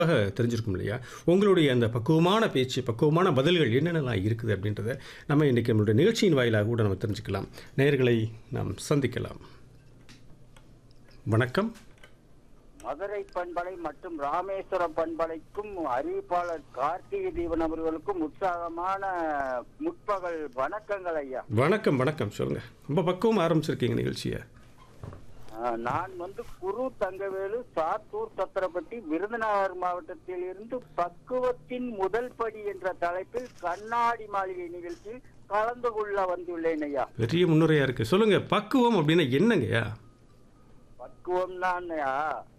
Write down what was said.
தெரிஞ்சிருக்கும் இல்லையா உங்களுடைய அந்த பக்குவமான பேச்சு பக்குவமான பதில்கள் என்னென்னலாம் இருக்குது அப்படின்றத நம்ம இன்றைக்கி நம்மளுடைய நிகழ்ச்சியின் வாயிலாக கூட நம்ம தெரிஞ்சுக்கலாம் நேயர்களை நாம் சந்திக்கலாம் வணக்கம் மதுரை பண்பலை மற்றும் ராமேஸ்வரம் பண்பலைக்கும் அறிவிப்பாளர் கார்த்திகை தீபன் அவர்களுக்கும் உற்சாகமான முற்பகல் வணக்கங்கள் ஐயா வணக்கம் வணக்கம் சொல்லுங்கள் ரொம்ப பக்குவமாக ஆரம்பிச்சிருக்கீங்க நிகழ்ச்சியை அஹ், நான் வந்து குரு தங்கவேலு சாத்தூர் சத்திரப்பட்டி விருதுநகர் மாவட்டத்தில் இருந்து பக்குவத்தின் முதல் படி என்ற தலைப்பில் கண்ணாடி மாளிகை நிகழ்ச்சியில் கலந்து கொள்ள வந்துள்ளேன் ஐயா பெரிய முன்னுரையாக இருக்குது சொல்லுங்கள் பக்குவம் அப்படின்னா என்னங்கய்யா பக்குவம் தான் ஐயா